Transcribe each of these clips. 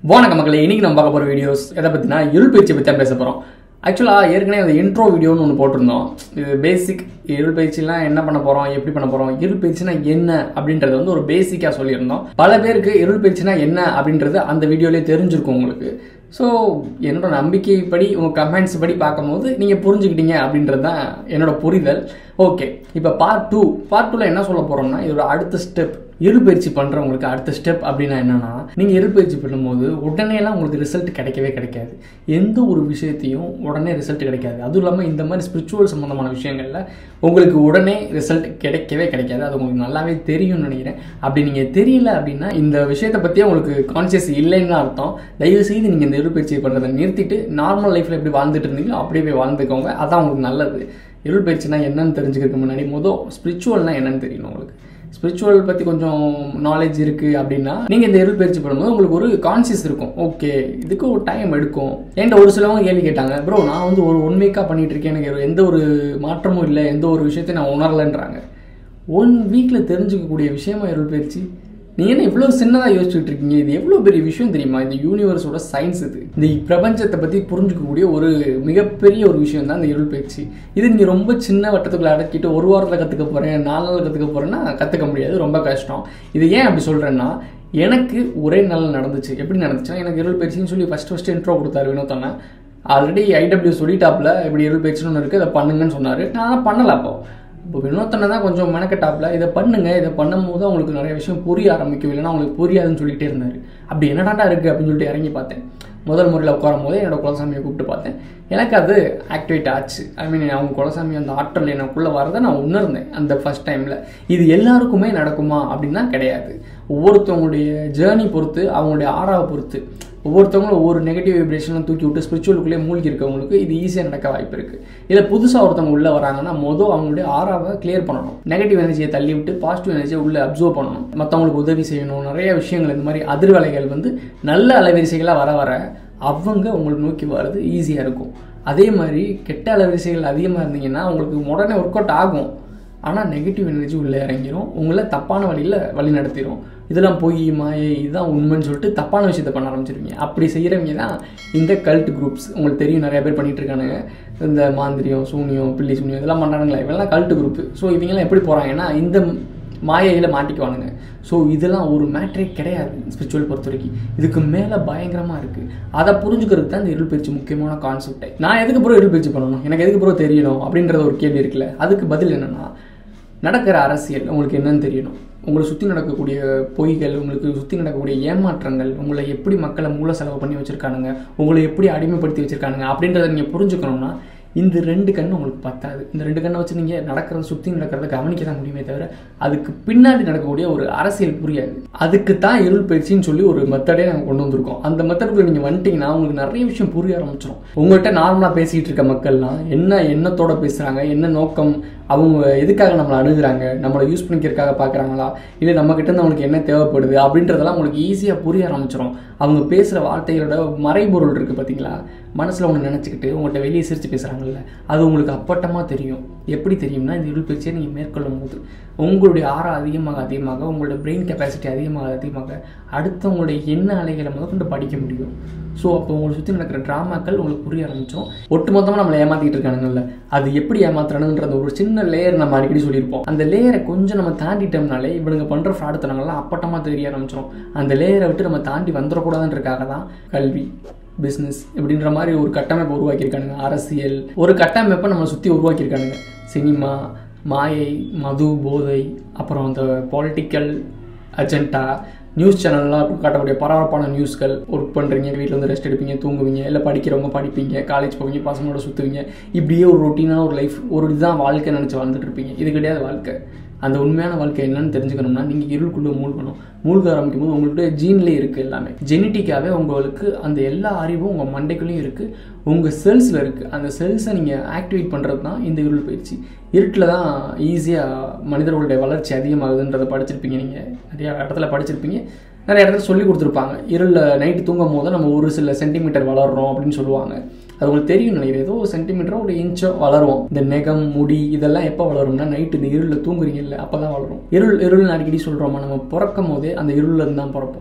வணக்கம் மக்களே இன்னைக்கு நம்ம பார்க்க போகிற வீடியோஸ் எதை பற்றினா இருள் பயிற்சி பற்றி தான் பேச போகிறோம் ஆக்சுவலாக ஏற்கனவே அந்த இன்ட்ரோ வீடியோன்னு ஒன்று போட்டிருந்தோம் இது பேசிக் இருள் பயிற்சிலாம் என்ன பண்ண போகிறோம் எப்படி பண்ண போகிறோம் இருள் பயிற்சினா என்ன அப்படின்றத வந்து ஒரு பேசிக்காக சொல்லியிருந்தோம் பல பேருக்கு இருள் பயிற்சினா என்ன அப்படின்றது அந்த வீடியோலேயே தெரிஞ்சிருக்கும் உங்களுக்கு ஸோ என்னோட நம்பிக்கைப்படி உங்கள் கமெண்ட்ஸ் படி பார்க்கும்போது நீங்கள் புரிஞ்சுக்கிட்டீங்க அப்படின்றது தான் என்னோட புரிதல் ஓகே இப்போ பார்ட் டூ பார்ட் டூவில் என்ன சொல்ல போகிறோம்னா இதோட அடுத்த ஸ்டெப் இருபயிற்சி பண்ணுறவங்களுக்கு அடுத்த ஸ்டெப் அப்படின்னா என்னன்னா நீங்கள் இருபயிற்சி பண்ணும்போது உடனேலாம் உங்களுக்கு ரிசல்ட் கிடைக்கவே கிடைக்காது எந்த ஒரு விஷயத்தையும் உடனே ரிசல்ட் கிடைக்காது அதுவும் இல்லாமல் இந்த மாதிரி ஸ்பிரிச்சுவல் சம்மந்தமான விஷயங்களில் உங்களுக்கு உடனே ரிசல்ட் கிடைக்கவே கிடைக்காது அது உங்களுக்கு நல்லாவே தெரியும்னு நினைக்கிறேன் அப்படி நீங்கள் தெரியல அப்படின்னா இந்த விஷயத்தை பற்றியே உங்களுக்கு கான்சியஸ் இல்லைன்னு அர்த்தம் தயவு செய்து நீங்கள் இந்த இருபயிற்சி பண்ணுறதை நிறுத்திட்டு நார்மல் லைஃப்பில் எப்படி வாழ்ந்துட்டு இருந்தீங்களோ அப்படியே போய் வாழ்ந்துக்கோங்க அதான் உங்களுக்கு நல்லது இருள் பயிற்சினா என்னன்னு தெரிஞ்சுக்கிறதுக்கு முன்னாடி மொதல் ஸ்பிரிச்சுவல்னா என்னன்னு தெரியணும் உங்களுக்கு ஸ்பிரிச்சுவல் பற்றி கொஞ்சம் நாலேஜ் இருக்குது அப்படின்னா நீங்கள் இந்த இருள் பயிற்சி பண்ணும்போது உங்களுக்கு ஒரு கான்சியஸ் இருக்கும் ஓகே இதுக்கு ஒரு டைம் எடுக்கும் என்கிட்ட ஒரு சிலவங்க கேள்வி கேட்டாங்க ப்ரோ நான் வந்து ஒரு ஒன் வீக்காக பண்ணிட்டு இருக்கேன் எனக்கு எந்த ஒரு மாற்றமும் இல்லை எந்த ஒரு விஷயத்தையும் நான் உணரலைன்றாங்க ஒன் வீக்கில் தெரிஞ்சுக்கக்கூடிய விஷயமா இருள் பயிற்சி நீ என்ன இவ்வளோ சின்னதாக யோசிச்சுட்டு இருக்கீங்க இது எவ்வளோ பெரிய விஷயம் தெரியுமா இந்த யூனிவர்ஸோட சயின்ஸ் இது இந்த பிரபஞ்சத்தை பற்றி புரிஞ்சுக்கக்கூடிய ஒரு மிகப்பெரிய ஒரு விஷயம் தான் இந்த இருள் பயிற்சி இது நீங்கள் ரொம்ப சின்ன வட்டத்துக்குள்ள அடக்கிட்டு ஒரு வாரத்தில் கற்றுக்க போகிறேன் நாலு நாள் கற்றுக்க போகிறேன்னா கற்றுக்க முடியாது ரொம்ப கஷ்டம் இது ஏன் அப்படி சொல்கிறேன்னா எனக்கு ஒரே நாள் நடந்துச்சு எப்படி நடந்துச்சுன்னா எனக்கு இருள் பயிற்சின்னு சொல்லி ஃபஸ்ட் ஃபஸ்ட்டு இன்ட்ரோ கொடுத்தாரு வினோத்தண்ணா ஆல்ரெடி ஐடபிள்யூ சொல்லிட்டாப்ல இப்படி இருள் பயிற்சின்னு ஒன்று இருக்குது அதை பண்ணுங்கன்னு சொன்னார் நான் பண்ணலை அப்போ இப்போ வினோத்தனை தான் கொஞ்சம் மெனக்கட்டாப்ல இதை பண்ணுங்க இதை பண்ணும்போது அவங்களுக்கு நிறைய விஷயம் புரிய ஆரம்பிக்கும் இல்லைன்னா அவங்களுக்கு புரியாதுன்னு சொல்லிட்டே இருந்தார் அப்படி என்னடாண்டா இருக்குது அப்படின்னு சொல்லிட்டு இறங்கி பார்த்தேன் முதல் முறையில் உட்காரும் போது என்னோட குலசாமியை கூப்பிட்டு பார்த்தேன் எனக்கு அது ஆக்டிவேட் ஆச்சு ஐ மீன் அவங்க குலசாமி அந்த ஆற்றல் எனக்குள்ளே வரதை நான் உணர்ந்தேன் அந்த ஃபஸ்ட் டைமில் இது எல்லாருக்குமே நடக்குமா அப்படின்னா கிடையாது ஒவ்வொருத்தவங்களுடைய ஜேர்னி பொறுத்து அவங்களுடைய ஆறாவை பொறுத்து ஒவ்வொருத்தவங்களும் ஒவ்வொரு நெகட்டிவ் வைப்ரேஷனும் தூக்கி விட்டு ஸ்பிரிச்சுவலுக்குள்ளே மூழ்கி இருக்கவங்களுக்கு இது ஈஸியாக நடக்க வாய்ப்பு இருக்குது இதில் புதுசாக ஒருத்தவங்க உள்ளே வராங்கன்னா மொதல் அவங்களுடைய ஆறாவை கிளியர் பண்ணணும் நெகட்டிவ் எனர்ஜியை தள்ளி விட்டு பாசிட்டிவ் எனர்ஜியை உள்ளே அப்சர்வ் பண்ணணும் மற்றவங்களுக்கு உதவி செய்யணும் நிறைய விஷயங்கள் இந்த மாதிரி அதிர்வலைகள் வந்து நல்ல அலைவரிசைகளாக வர வர அவங்க உங்களை நோக்கி வர்றது ஈஸியாக இருக்கும் அதே மாதிரி கெட்ட அலைவரிசைகள் அதிகமாக இருந்தீங்கன்னா உங்களுக்கு உடனே ஒர்க் அவுட் ஆகும் ஆனால் நெகட்டிவ் எனர்ஜி உள்ளே இறங்கிரும் உங்களை தப்பான வழியில் வழி நடத்திடும் இதெல்லாம் பொய் மாயை இதுதான் உண்மைன்னு சொல்லிட்டு தப்பான விஷயத்த பண்ண ஆரம்பிச்சிருவீங்க அப்படி செய்கிறவங்க தான் இந்த கல்ட் குரூப்ஸ் உங்களுக்கு தெரியும் நிறைய பேர் பண்ணிகிட்டு இருக்கானுங்க இந்த மாந்திரியம் சூனியம் பில்லி சூனியம் இதெல்லாம் பண்ணுறாங்களா இவெல்லாம் கல்ட் குரூப் ஸோ இவங்கெல்லாம் எப்படி போகிறாங்கன்னா இந்த மாயையில் மாட்டிக்குவானுங்க ஸோ இதெல்லாம் ஒரு மேட்ரே கிடையாது ஸ்பிரிச்சுவல் பொறுத்த வரைக்கும் இதுக்கு மேலே பயங்கரமாக இருக்குது அதை புரிஞ்சுக்கிறதுக்கு தான் இந்த இருள் பயிற்சி முக்கியமான கான்செப்டே நான் எதுக்கு ப்ரோ இருள் பயிற்சி பண்ணணும் எனக்கு எதுக்கு ப்ரோ தெரியணும் அப்படின்றத ஒரு கேள்வி இருக்குல்ல அதுக்கு பதில் என்னென்னா நடக்கிற அரசியல் உங்களுக்கு என்னன்னு தெரியணும் உங்களை சுற்றி நடக்கக்கூடிய பொய்கள் உங்களுக்கு சுற்றி நடக்கக்கூடிய ஏமாற்றங்கள் உங்களை எப்படி மக்களை மூல செலவு பண்ணி வச்சுருக்கானுங்க உங்களை எப்படி அடிமைப்படுத்தி வச்சுருக்கானுங்க அப்படின்றத நீங்கள் புரிஞ்சுக்கணும்னா இந்த ரெண்டு கண்ணு உங்களுக்கு பத்தாது இந்த ரெண்டு கண்ணை வச்சு நீங்கள் நடக்கிறத சுற்றி நடக்கிறத கவனிக்க தான் முடியுமே தவிர அதுக்கு பின்னாடி நடக்கக்கூடிய ஒரு அரசியல் புரியாது அதுக்கு தான் இருள் பயிற்சின்னு சொல்லி ஒரு மெத்தடே நாங்கள் கொண்டு வந்திருக்கோம் அந்த மெத்தடுக்குள்ள நீங்கள் வந்துட்டீங்கன்னா உங்களுக்கு நிறைய விஷயம் புரிய ஆரம்பிச்சிடும் உங்கள்கிட்ட நார்மலாக பேசிகிட்டு இருக்க மக்கள்லாம் என்ன எண்ணத்தோட பேசுகிறாங்க என்ன நோக்கம் அவங்க எதுக்காக நம்மளை அணுகுறாங்க நம்மளை யூஸ் பண்ணிக்கிறதுக்காக பார்க்குறாங்களா இல்லை நம்மக்கிட்ட இருந்து அவங்களுக்கு என்ன தேவைப்படுது அப்படின்றதெல்லாம் உங்களுக்கு ஈஸியாக புரிய ஆரம்பிச்சிடும் அவங்க பேசுகிற வார்த்தைகளோட மறைபொருள் இருக்குது பார்த்தீங்களா மனசில் ஒன்று நினச்சிக்கிட்டு உங்கள்கிட்ட வெளியே சிரித்து பேசுகிறாங்கல்ல அது உங்களுக்கு அப்பட்டமாக தெரியும் எப்படி தெரியும்னா இந்த இருள் பயிற்சியை நீங்கள் மேற்கொள்ளும் போது உங்களுடைய ஆறா அதிகமாக அதிகமாக உங்களோட பிரெயின் கெப்பாசிட்டி அதிகமாக அதிகமாக அடுத்தவங்களுடைய எண்ண அலைகளை முதல் கொண்டு படிக்க முடியும் ஸோ அப்போ உங்களை சுற்றி நடக்கிற ட்ராமாக்கள் உங்களுக்கு புரிய ஆரம்பிச்சோம் ஒட்டுமொத்தமாக நம்மளை ஏமாற்றிட்டு இருக்கானுங்கல்ல அது எப்படி ஏமாத்துறானுன்றது ஒரு சின்ன லேயர் நம்ம அடிக்கடி சொல்லியிருப்போம் அந்த லேயரை கொஞ்சம் நம்ம தாண்டிட்டோம்னாலே இவனுங்க பண்ணுற ஃப்ராடுத்தனங்கள்லாம் அப்பட்டமாக தெரிய ஆரம்பிச்சிடும் அந்த லேயரை விட்டு நம்ம தாண்டி வந்துடக்கூடாதுன்றக்காக தான் கல்வி பிஸ்னஸ் இப்படின்ற மாதிரி ஒரு கட்டமைப்பு உருவாக்கியிருக்கானுங்க அரசியல் ஒரு கட்டமைப்பை நம்ம சுற்றி உருவாக்கியிருக்கானுங்க சினிமா மாயை மது போதை அப்புறம் அந்த பொலிட்டிக்கல் அஜெண்டா நியூஸ் சேனல்லாம் காட்டக்கூடிய பரபரப்பான நியூஸ்கள் ஒர்க் பண்ணுறீங்க வீட்டில் வந்து ரெஸ்ட் எடுப்பீங்க தூங்குவீங்க இல்லை படிக்கிறவங்க படிப்பீங்க காலேஜ் போவீங்க பசங்களோட சுற்றுவீங்க இப்படியே ஒரு ரொட்டீனான ஒரு லைஃப் ஒரு இதுதான் வாழ்க்கை நினச்சி வாழ்ந்துட்டு இருப்பீங்க இது கிடையாது வாழ்க்கை அந்த உண்மையான வாழ்க்கை என்னன்னு தெரிஞ்சுக்கணும்னா நீங்கள் இருளுக்குள்ளே மூழ்கணும் மூழ்க ஆரம்பிக்கும் போது உங்களுடைய ஜீன்லேயே இருக்குது எல்லாமே ஜெனட்டிக்காகவே உங்களுக்கு அந்த எல்லா அறிவும் உங்கள் மண்டைக்குள்ளேயும் இருக்குது உங்கள் செல்ஸில் இருக்குது அந்த செல்ஸை நீங்கள் ஆக்டிவேட் பண்ணுறது தான் இந்த இருள் பயிற்சி இருட்டில் தான் ஈஸியாக மனிதர்களுடைய வளர்ச்சி அதிகமாகுதுன்றதை படிச்சிருப்பீங்க நீங்கள் நிறையா இடத்துல படிச்சிருப்பீங்க நிறைய இடத்துல சொல்லி கொடுத்துருப்பாங்க இருளில் நைட்டு தூங்கும் போது நம்ம ஒரு சில சென்டிமீட்டர் வளர்றோம் அப்படின்னு சொல்லுவாங்க அது உங்களுக்கு தெரியும் நினைக்கிறேன் ஏதோ ஒரு சென்டிமீட்டரோ ஒரு இன்ச்சோ வளரும் இந்த நெகம் முடி இதெல்லாம் எப்போ வளரும்னா நைட்டு இந்த இருளில் தூங்குறீங்கல்ல அப்போ தான் வளரும் இருள் இருள்னு அடிக்கடி சொல்கிறோமா நம்ம பிறக்கும் போதே அந்த இருளில் இருந்து தான் பிறப்போம்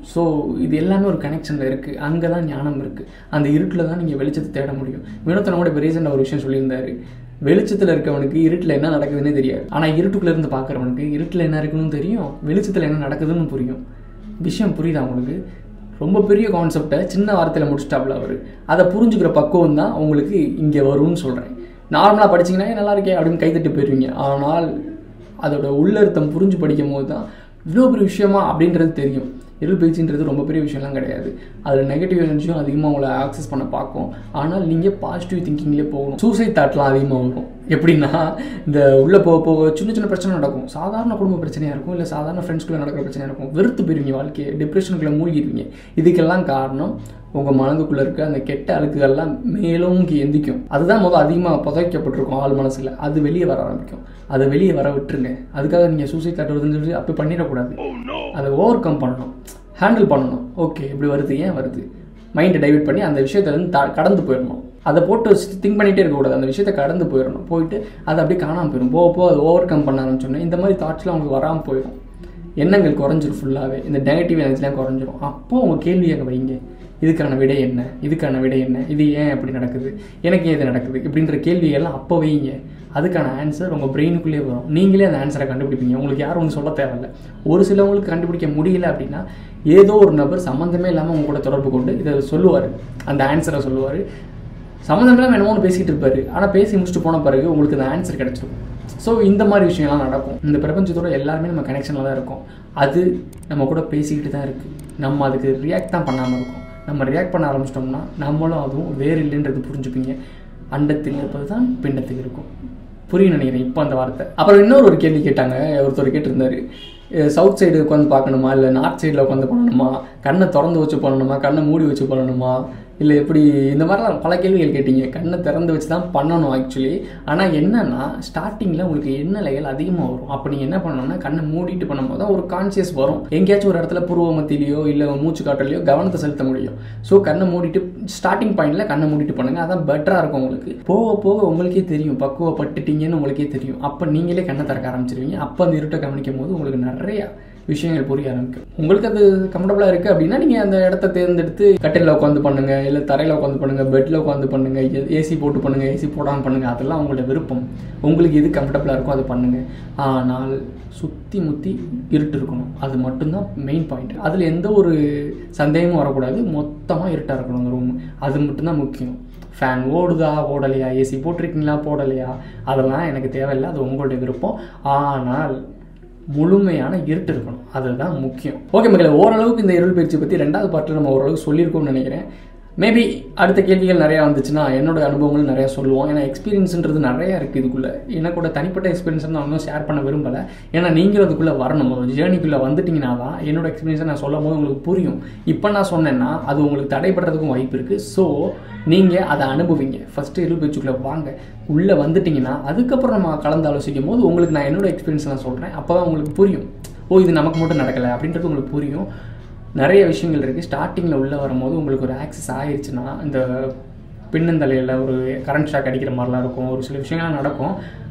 ஸோ இது எல்லாமே ஒரு கனெக்ஷனில் இருக்குது அங்கே தான் ஞானம் இருக்குது அந்த இருட்டில் தான் நீங்கள் வெளிச்சத்தை தேட முடியும் வினோத்தனோட இப்போ ரீசெண்டாக ஒரு விஷயம் சொல்லியிருந்தாரு வெளிச்சத்தில் இருக்கவனுக்கு இருட்டில் என்ன நடக்குதுன்னே தெரியாது ஆனால் இருட்டுக்குள்ளே இருந்து பார்க்குறவனுக்கு இருட்டில் என்ன இருக்குன்னு தெரியும் வெளிச்சத்தில் என்ன நடக்குதுன்னு புரியும் விஷயம் புரியுதா உங்களுக்கு ரொம்ப பெரிய கான்செப்டை சின்ன வார்த்தையில் முடிச்சிட்டாப்புல அவர் அதை புரிஞ்சுக்கிற பக்குவம் தான் உங்களுக்கு இங்கே வரும்னு சொல்கிறேன் நார்மலாக படிச்சீங்கன்னா "ஏய், நல்லா இருக்கே அப்படின்னு கைத்தட்டி போயிடுவீங்க ஆனால் அதோட உள்ளர்த்தம் புரிஞ்சு படிக்கும் போது தான் இவ்வளோ பெரிய விஷயமா அப்படின்றது தெரியும் இருள் பேச்சுன்றது ரொம்ப பெரிய விஷயம்லாம் கிடையாது அதில் நெகட்டிவ் எனர்ஜியும் அதிகமாக உங்களை ஆக்சஸ் பண்ண பார்க்கும் ஆனால் நீங்கள் பாசிட்டிவ் திங்கிங்லேயே போகணும் சூசைட் தாட்லாம் அதிகமாக வரும் எப்படின்னா இந்த உள்ளே போக போக சின்ன சின்ன பிரச்சனை நடக்கும் சாதாரண குடும்ப பிரச்சனையாக இருக்கும் இல்லை சாதாரண ஃப்ரெண்ட்ஸ்குள்ளே நடக்கிற பிரச்சனையாக இருக்கும் வெறுத்து போயிருவீங்க வாழ்க்கையை டிப்ரெஷனுக்குள்ளே மூழ்கிடுவீங்க இதுக்கெல்லாம் காரணம் உங்கள் மனதுக்குள்ளே இருக்க அந்த கெட்ட அழுக்குகள்லாம் மேலோங்கி எந்திக்கும் அதுதான் முதல் அதிகமாக புதைக்கப்பட்டிருக்கும் ஆள் மனசில் அது வெளியே வர ஆரம்பிக்கும் அதை வெளியே வர விட்டுருங்க அதுக்காக நீங்கள் சூசைட் தாட் வருதுன்னு சொல்லி அப்படி பண்ணிடக்கூடாது அதை ஓவர் கம் பண்ணணும் ஹேண்டில் பண்ணணும் ஓகே இப்படி வருது ஏன் வருது மைண்டை டைவர்ட் பண்ணி அந்த விஷயத்தை வந்து த- கடந்து போயிடணும் அதை போட்டு திங்க் பண்ணிகிட்டே இருக்கக்கூடாது அந்த விஷயத்தை கடந்து போயிடணும் போயிட்டு அது அப்படியே காணாமல் போயிடும் போக போக அது ஓவர் கம் பண்ண ஆரம்பிச்சோன்னே இந்த மாதிரி தாட்ஸ்லாம் உங்களுக்கு வராமல் போயிடும் எண்ணங்கள் குறைஞ்சிரும் ஃபுல்லாகவே இந்த நெகட்டிவ் எனர்ஜிலாம் குறைஞ்சிரும் அப்போ உங்கள் கேள்வி அங்கே வைங்க இதுக்கான விடை என்ன இதுக்கான விடை என்ன இது ஏன் அப்படி நடக்குது எனக்கு ஏன் இது நடக்குது இப்படின்ற கேள்வியெல்லாம் அப்போ வைங்க அதுக்கான ஆன்சர் உங்கள் பிரெயினுக்குள்ளேயே வரும் நீங்களே அந்த ஆன்சரை கண்டுபிடிப்பீங்க உங்களுக்கு யாரும் ஒன்று சொல்ல தேவையில்ல ஒரு சிலவங்களுக்கு கண்டுபிடிக்க முடியல அப்படின்னா ஏதோ ஒரு நபர் சம்மந்தமே இல்லாமல் உங்க கூட தொடர்பு கொண்டு இதை சொல்லுவார் அந்த ஆன்சரை சொல்லுவார் சம்மந்தம் இல்லாமல் என்னமோ ஒன்று பேசிக்கிட்டு இருப்பாரு ஆனால் பேசி முடிச்சுட்டு போன பிறகு உங்களுக்கு அந்த ஆன்சர் கிடச்சிருக்கும் ஸோ இந்த மாதிரி விஷயம்லாம் நடக்கும் இந்த பிரபஞ்சத்தோட எல்லாருமே நம்ம கனெக்ஷனில் தான் இருக்கோம் அது நம்ம கூட பேசிக்கிட்டு தான் இருக்குது நம்ம அதுக்கு ரியாக்ட் தான் பண்ணாமல் இருக்கோம் நம்ம ரியாக்ட் பண்ண ஆரம்பிச்சிட்டோம்னா நம்மளும் அதுவும் வேறு இல்லைன்றது புரிஞ்சுப்பீங்க அண்டத்தில் இருப்பது தான் பிண்டத்தில் இருக்கும் புரியும் நினைக்கிறேன் இப்போ அந்த வார்த்தை அப்புறம் இன்னொரு ஒரு கேள்வி கேட்டாங்க ஒருத்தர் கேட்டிருந்தாரு சவுத் சைடு உட்காந்து பார்க்கணுமா இல்லை நார்த் சைடில் உட்காந்து பண்ணணுமா கண்ணை திறந்து வச்சு பண்ணணுமா கண்ணை மூடி வச்சு பண்ணணுமா இல்லை எப்படி இந்த மாதிரிலாம் பல கேள்விகள் கேட்டீங்க கண்ணை திறந்து வச்சு தான் பண்ணணும் ஆக்சுவலி ஆனால் என்னன்னா ஸ்டார்டிங்கில் உங்களுக்கு எண்ணலைகள் அதிகமாக வரும் அப்போ நீங்கள் என்ன பண்ணணும்னா கண்ணை மூடிட்டு பண்ணும்போது தான் ஒரு கான்சியஸ் வரும் எங்கேயாச்சும் ஒரு இடத்துல புருவ மத்தியிலையோ இல்லை மூச்சு காட்டலையோ கவனத்தை செலுத்த முடியும் ஸோ கண்ணை மூடிட்டு ஸ்டார்டிங் பாயிண்டில் கண்ணை மூடிட்டு பண்ணுங்க அதான் பெட்டராக இருக்கும் உங்களுக்கு போக போக உங்களுக்கே தெரியும் பக்குவப்பட்டுட்டீங்கன்னு உங்களுக்கே தெரியும் அப்போ நீங்களே கண்ணை திறக்க ஆரம்பிச்சிருவீங்க அப்போ அந்த இருட்டை கவனிக்கும் போது உங்களுக்கு நிறைய விஷயங்கள் புரிய ஆரம்பிக்கும் உங்களுக்கு அது கம்ஃபர்டபுளாக இருக்குது அப்படின்னா நீங்கள் அந்த இடத்த தேர்ந்தெடுத்து கட்டிலில் உட்காந்து பண்ணுங்க இல்லை தரையில் உட்காந்து பண்ணுங்க பெட்டில் உட்காந்து பண்ணுங்க ஏசி போட்டு பண்ணுங்க ஏசி போடாமல் பண்ணுங்க அதெல்லாம் உங்களோட விருப்பம் உங்களுக்கு எது கம்ஃபர்டபுளாக இருக்கோ அதை பண்ணுங்க ஆனால் சுற்றி முற்றி இருட்டு இருக்கணும் அது மட்டும்தான் மெயின் பாயிண்ட் அதில் எந்த ஒரு சந்தேகமும் வரக்கூடாது மொத்தமாக இருட்டாக இருக்கணும் அந்த ரூம் அது மட்டும்தான் முக்கியம் ஃபேன் ஓடுதா ஓடலையா ஏசி போட்டிருக்கீங்களா போடலையா அதெல்லாம் எனக்கு தேவையில்லை அது உங்களுடைய விருப்பம் ஆனால் முழுமையான இருட்டு இருக்கணும் அதுதான் முக்கியம் ஓகே மக்களே ஓரளவுக்கு இந்த இருள் பயிற்சி பற்றி ரெண்டாவது பார்ட்டில் நம்ம ஓரளவுக்கு சொல்லியிருக்கோம்னு நினைக்கிறேன் மேபி அடுத்த கேள்விகள் நிறையா வந்துச்சுன்னா என்னோட அனுபவங்கள் நிறையா சொல்லுவோம் ஏன்னா எக்ஸ்பீரியன்ஸ்ன்றது நிறையா இருக்குது இதுக்குள்ளே எனக்கூட தனிப்பட்ட எக்ஸ்பீரியன்ஸ் நான் ஒன்றும் ஷேர் பண்ண விரும்பலை ஏன்னா நீங்களும் அதுக்குள்ளே வரணும் ஒரு ஜேர்னிக்குள்ளே வந்துட்டீங்கன்னா தான் என்னோட எக்ஸ்பீரியன்ஸை நான் சொல்லும் போது உங்களுக்கு புரியும் இப்போ நான் சொன்னேன்னா அது உங்களுக்கு தடைப்படுறதுக்கும் வாய்ப்பு இருக்குது ஸோ நீங்கள் அதை அனுபவிங்க ஃபஸ்ட்டு இருள் பயிற்சிக்குள்ளே வாங்க உள்ளே வந்துட்டீங்கன்னா அதுக்கப்புறம் நம்ம கலந்து ஆலோசிக்கும் போது உங்களுக்கு நான் என்னோட எக்ஸ்பீரியன்ஸ் நான் சொல்கிறேன் அப்போ தான் உங்களுக்கு புரியும் ஓ இது நமக்கு மட்டும் நடக்கலை அப்படின்றது உங்களுக்கு புரியும் நிறைய விஷயங்கள் இருக்குது ஸ்டார்டிங்கில் உள்ளே வரும்போது உங்களுக்கு ஒரு ஆக்சஸ் ஆயிடுச்சுன்னா இந்த பின்னந்தலையில் ஒரு கரண்ட் ஷாக் அடிக்கிற மாதிரிலாம் இருக்கும் ஒரு சில விஷயங்கள்லாம் நடக்கும்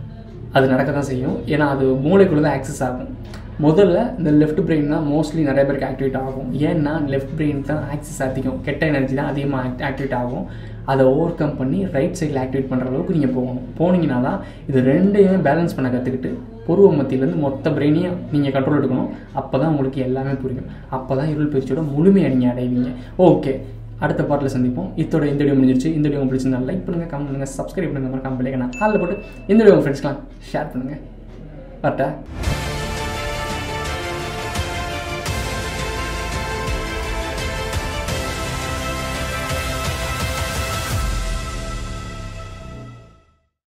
அது நடக்க தான் செய்யும் ஏன்னா அது மூளைக்குள்ளே தான் ஆக்சஸ் ஆகும் முதல்ல இந்த லெஃப்ட் பிரெயின் தான் மோஸ்ட்லி நிறைய பேருக்கு ஆக்டிவேட் ஆகும் ஏன்னா லெஃப்ட் பிரெயின் தான் ஆக்சஸ் அதிகம் கெட்ட எனர்ஜி தான் அதிகமாக ஆக்டிவேட் ஆகும் அதை ஓவர் கம் பண்ணி ரைட் சைடில் ஆக்டிவேட் பண்ணுற அளவுக்கு நீங்கள் போகணும் போனீங்கன்னா தான் இது ரெண்டையுமே பேலன்ஸ் பண்ண கற்றுக்கிட்டு புருவ மத்தியிலேருந்து மொத்த பிரெயினையும் நீங்கள் கண்ட்ரோல் எடுக்கணும் அப்போ தான் உங்களுக்கு எல்லாமே புரியும் அப்போ தான் இருள் பயிற்சியோட முழுமையை நீங்கள் அடைவீங்க ஓகே அடுத்த பாட்டில் சந்திப்போம் இதோட இந்த வீடியோ முடிஞ்சிருச்சு இந்த வீடியோ உங்களுக்கு பிடிச்சிருந்தா லைக் பண்ணுங்கள் கமெண்ட் பண்ணுங்கள் சப்ஸ்கிரைப் பண்ணுங்கள் மறக்காம பிள்ளைங்க நான் காலில் போட்டு இந்த வீடியோ உங்கள் ஃப்ரெண்ட்ஸ்லாம் ஷேர் பண்ணுங்கள் கரெக்டாக